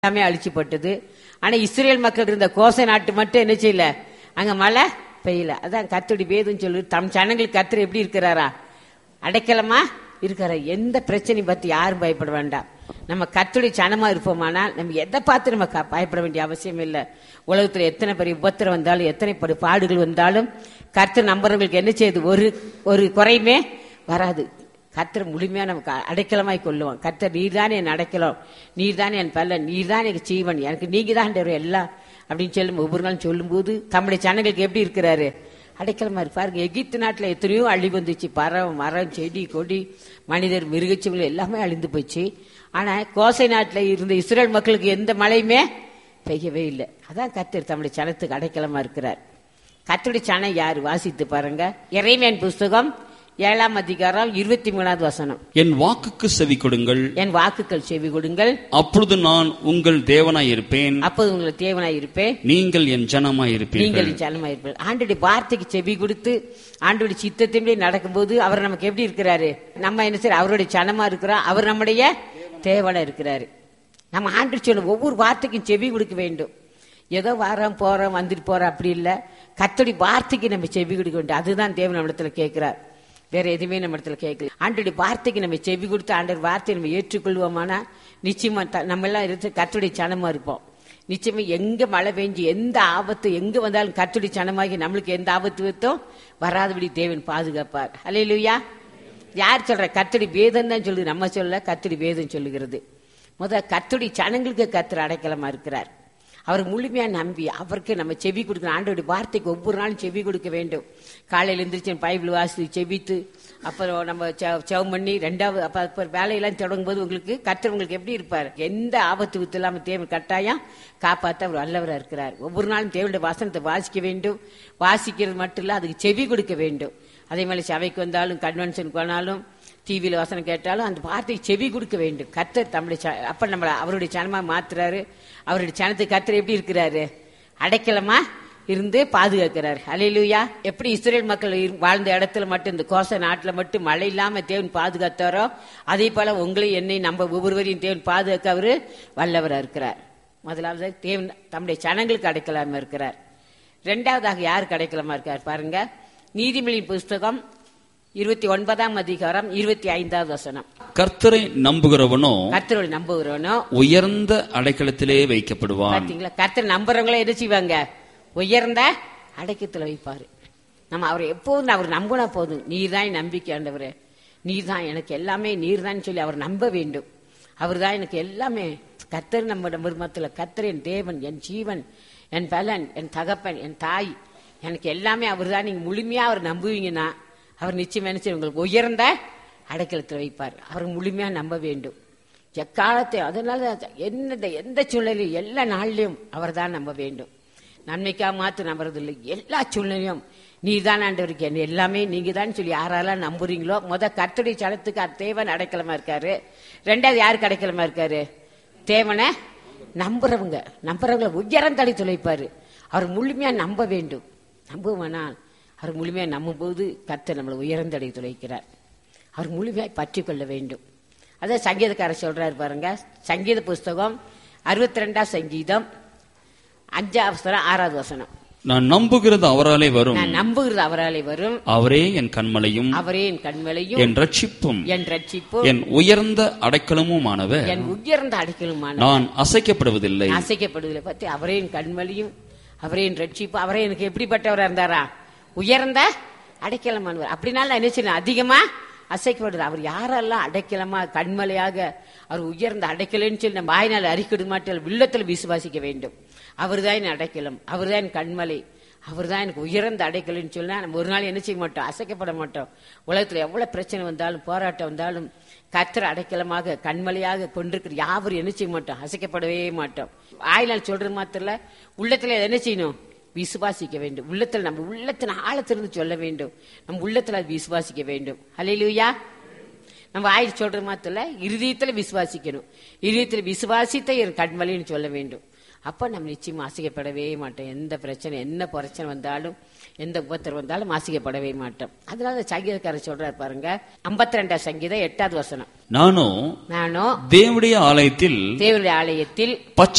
எல்லாமே அழிச்சுப்பட்டது ஆனா இஸ்ரேல் மக்கள் இருந்த கோசை நாட்டு மட்டும் என்ன செய்யல அங்க மழை பெய்யல அதான் கத்துடி வேதுன்னு சொல்லி தம் ஜனங்களுக்கு கத்தர் எப்படி இருக்கிறாரா அடைக்கலமா இருக்கிற எந்த பிரச்சனையும் பத்தி யாரும் பயப்பட வேண்டாம் நம்ம கத்துடி சனமா இருப்போமானால் நம்ம எதை பார்த்து நம்ம க- பயப்பட வேண்டிய அவசியம் இல்லை உலகத்துல எத்தனை பெரிய உபத்திரம் வந்தாலும் எத்தனை படி பாடுகள் வந்தாலும் கர்த்தர் நம்புறவங்களுக்கு என்ன செய்யுது ஒரு ஒரு குறையுமே வராது கர்த்தர் முழுமையா நமக்கு அடைக்கலமாய் கொள்ளுவான் கர்த்தர் நீர் தானே என் அடைக்கலம் நீர் தானே என் பல்ல நீர் தான் எனக்கு ஜீவன் எனக்கு நீங்க தான் எல்லாம் அப்படின்னு சொல்லும் ஒவ்வொரு நாளும் சொல்லும்போது தம்முடைய ஜனங்களுக்கு எப்படி இருக்கிறாரு அடைக்கலமா இருப்பாருங்க எகிப்து நாட்டுல எத்தனையோ அழிவு வந்துச்சு பறவை மரம் செடி கொடி மனிதர் மிருகச்சீவங்கள் எல்லாமே அழிந்து போச்சு ஆனா கோசை நாட்டுல இருந்த இஸ்ரேல் மக்களுக்கு எந்த மழையுமே பெய்யவே இல்லை அதான் கர்த்தர் தம்முடைய சனத்துக்கு அடைக்கலமா இருக்கிறார் கர்த்தருடைய சனம் யாரு வாசித்து பாருங்க இறைமையன் புஸ்தகம் ஏழாம் அதிகாரம் இருபத்தி மூணாவது வசனம் என் வாக்குக்கு செவி கொடுங்கள் என் வாக்குகள் செவி கொடுங்கள் அப்பொழுது நான் உங்கள் தேவனாய் இருப்பேன் அப்போது உங்களுக்கு தேவனாய் இருப்பேன் நீங்கள் என் ஜனமாய் இருப்பீர்கள் நீங்கள் ஜனமாய் இருப்பீர்கள் ஆண்டுடைய வார்த்தைக்கு செவி கொடுத்து ஆண்டுடைய சித்தத்தின்படி நடக்கும்போது அவர் நமக்கு எப்படி இருக்கிறாரு நம்ம என்ன செய்ய அவருடைய சனமா இருக்கிறோம் அவர் நம்முடைய தேவனா இருக்கிறாரு நம்ம ஆண்டு சொல்லும் ஒவ்வொரு வார்த்தைக்கும் செவி கொடுக்க வேண்டும் ஏதோ வாரம் போறோம் வந்துட்டு போறோம் அப்படி இல்ல கத்தோடி வார்த்தைக்கு நம்ம செவி கொடுக்க வேண்டும் அதுதான் தேவன் நம்ம இடத்துல கேட்கிறார் வேற எதுவுமே நம்ம இடத்துல கேட்கல ஆண்டுடைய வார்த்தைக்கு நம்ம செவி கொடுத்து ஆண்டவர் வார்த்தையை நம்ம ஏற்றுக்கொள்வோமானா நிச்சயமா த- நம்ம எல்லாம் இருந்து கத்துடைய சனமா இருப்போம் நிச்சயமா எங்க மழை பெஞ்சு எந்த ஆபத்து எங்க வந்தாலும் கத்துடைய சனமாகி நம்மளுக்கு எந்த ஆபத்து வித்தோம் வராதபடி தேவன் பாதுகாப்பார் அல்லேலூயா யார் சொல்ற கத்தடி வேதம் தான் சொல்லுது நம்ம சொல்ல கத்தடி வேதம் சொல்லுகிறது முத கத்தடி சனங்களுக்கு கத்தர் அடைக்கலமா இருக்கிறார் அவர் முழுமையா நம்பி அவருக்கு நம்ம செவி கொடுக்கணும் ஆண்டோடைய வார்த்தைக்கு ஒவ்வொரு நாளும் செவி கொடுக்க வேண்டும் காலையில எந்திரிச்சு பைபிள் வாசி செவித்து அப்புறம் நம்ம செவ- செவம் பண்ணி ரெண்டாவது அப்ப அப்புறம் வேலையெல்லாம் தொடங்கும் போது உங்களுக்கு கர்த்தர் உங்களுக்கு எப்படி இருப்பார் எந்த ஆபத்து வித்து இல்லாம தேவன் கட்டாயம் காப்பாத்த அவர் வல்லவரா இருக்கிறார் ஒவ்வொரு நாளும் தேவனுடைய வசனத்தை வாசிக்க வேண்டும் வாசிக்கிறது மட்டும் இல்ல அதுக்கு செவி கொடுக்க வேண்டும் அதே மாதிரி சபைக்கு வந்தாலும் கன்வென்ஷனுக்கு போனாலும் டிவியில வசனம் கேட்டாலும் அந்த வார்த்தைக்கு செவி கொடுக்க வேண்டும் கர்த்தர் தம்முடைய ச- அப்ப நம்மள அவருடைய சனமா மாத்துறாரு அவருடைய சனத்துக்கு கர்த்தர் எப்படி இருக்கிறாரு அடைக்கலமா இருந்து பாதுகாக்கிறார் அலையிலுயா எப்படி இஸ்ரேல் மக்கள் இரு- வாழ்ந்த இடத்துல மட்டும் இந்த கோச நாட்டுல மட்டும் மழை இல்லாம தேவன் பாதுகாத்தாரோ அதே போல உங்களையும் என்னை நம்ம ஒவ்வொருவரையும் தேவன் பாதுகாக்க அவரு வல்லவரா இருக்கிறார் முதலாவது தேவன் தம்முடைய சனங்களுக்கு அடைக்கலாம இருக்கிறார் ரெண்டாவதாக யாருக்கு அடைக்கலமா இருக்கார் பாருங்க நீதிமொழி புஸ்தகம் இருபத்தி ஒன்பதாம் அதிகாரம் இருபத்தி ஐந்தாவது வசனம் கர்த்தரை நம்புகிறவனோ கர்த்தரோட நம்புகிறவனோ உயர்ந்த அடைக்கலத்திலே வைக்கப்படுவான் பாத்தீங்களா கர்த்தர் நம்புறவங்கள என்ன செய்வாங்க உயர்ந்த அடக்கத்துல வைப்பாரு நம்ம அவரை எப்போதும் அவர் நம்பினா போதும் நீர் தான் நம்பிக்கை ஆண்டவரே நீர் தான் எனக்கு எல்லாமே நீர் தான் சொல்லி அவர் நம்ப வேண்டும் அவர் தான் எனக்கு எல்லாமே கர்த்தர் நம்ம மருமத்துல கர்த்தர் என் தேவன் என் ஜீவன் என் பலன் என் தகப்பன் என் தாய் எனக்கு எல்லாமே அவர் தான் நீங்க முழுமையா அவர் நம்புவீங்கன்னா அவர் நிச்சயம் என்ன செய்வார்? உங்களுக்கு உயர்ந்த அடைக்கலத்தில் வைப்பார் அவர் முழுமையா நம்ப வேண்டும் எக்காலத்தை அதனால எந்த எந்த சூழ்நிலையும் எல்லா நாள்லயும் அவர் தான் நம்ப வேண்டும் நன்மைக்காக மாத்து நம்புறதில்லை எல்லா சூழ்நிலையும் நீ தான் ஆண்டவருக்கு என்ன எல்லாமே நீங்க தான் சொல்லி யாரெல்லாம் நம்புறீங்களோ முத கர்த்தருடைய சனத்துக்கு அது தேவன் அடைக்கலமா இருக்காரு ரெண்டாவது யாருக்கு அடைக்கலமா இருக்காரு தேவனை நம்புறவங்க நம்புறவங்களை உயரம் தடை துளைப்பாரு அவர் முழுமையா நம்ப வேண்டும் நம்புவானால் அவர் முழுமையா நம்பும்போது கர்த்தர் நம்மளை உயர்ந்தடை துளைக்கிறார் அவர் முழுமையாய் பற்றி கொள்ள வேண்டும் அதான் சங்கீதக்காரர் சொல்றாரு பாருங்க சங்கீத புஸ்தகம் அறுபத்தி ரெண்டாம் சங்கீதம் அஞ்சாவது வசனம் ஆறாவது வசனம் நான் நம்புகிறது அவராலே வரும் நான் நம்புகிறது அவராலே வரும் அவரே என் கண்மலையும் அவரே என் கண்மலையும் என் ரட்சிப்பும் என் ரட்சிப்பும் என் உயர்ந்த அடைக்கலமுமானவர் என் உயர்ந்த அடைக்கலுமான நான் அசைக்கப்படுவதில்லை அசைக்கப்படுவதில்லை பத்தி அவரே என் கண்மலையும் அவரே என் ரட்சிப்பு அவரே எனக்கு எப்படிப்பட்டவரா இருந்தாரா உயர்ந்த அடைக்கலமானவர் அப்படினால நான் என்ன செய்யணும் அதிகமா அசைக்கப்படுது அவர் யாரெல்லாம் அடைக்கலமா கண்மலையாக அவர் உயர்ந்த அடைக்கலன்னு சொல்லி நம்ம வாய்நாள் அறிக்கை மாட்டல் உள்ளத்துல விசுவாசிக்க வேண்டும் அவர்தான் என் அடைக்கலம் அவர்தான் என் கண்மலை அவர்தான் எனக்கு உயர்ந்த அடைக்கலன்னு சொன்னா நம்ம ஒரு நாள் என்ன செய்ய மாட்டோம் அசைக்கப்பட மாட்டோம் உலகத்துல எவ்வளவு பிரச்சனை வந்தாலும் போராட்டம் வந்தாலும் கத்திர அடைக்கலமாக கண்மலையாக கொண்டிருக்கிற யாவரும் என்ன செய்ய மாட்டோம் அசைக்கப்படவே மாட்டோம் ஆயினால் சொல்றது மாத்திரம் இல்ல, உள்ளத்துல என்ன செய்யணும் விசுவாசிக்க வேண்டும் உள்ளத்துல நம்ம உள்ளத்தின் ஆழத்திலிருந்து சொல்ல வேண்டும் நம்ம உள்ளத்துல அது விசுவாசிக்க வேண்டும் ஹalleluya நம்ம ஆயில் சொல்றது மாத்திரம் இல்ல, இருதயத்துல விசுவாசிக்கணும் இருதயத்துல விசுவாசித்த என் கண்மலைன்னு சொல்ல வேண்டும் அப்ப நம்ம நிச்சயமா ஆசிக்கப்படவே மாட்டோம் எந்த பிரச்சனை என்ன பிரச்சனை வந்தாலும் எந்த உபத்திரம் வந்தாலும் ஆசிக்கப்படவே மாட்டோம் அதனால சங்கீதக்காரர் சொல்றாரு பாருங்க ஐம்பத்தி ரெண்டாம் சங்கீதம் எட்டாவது வசனம் நானும் நானும் தேவனுடைய ஆலயத்தில் தேவனுடைய ஆலயத்தில் பச்சை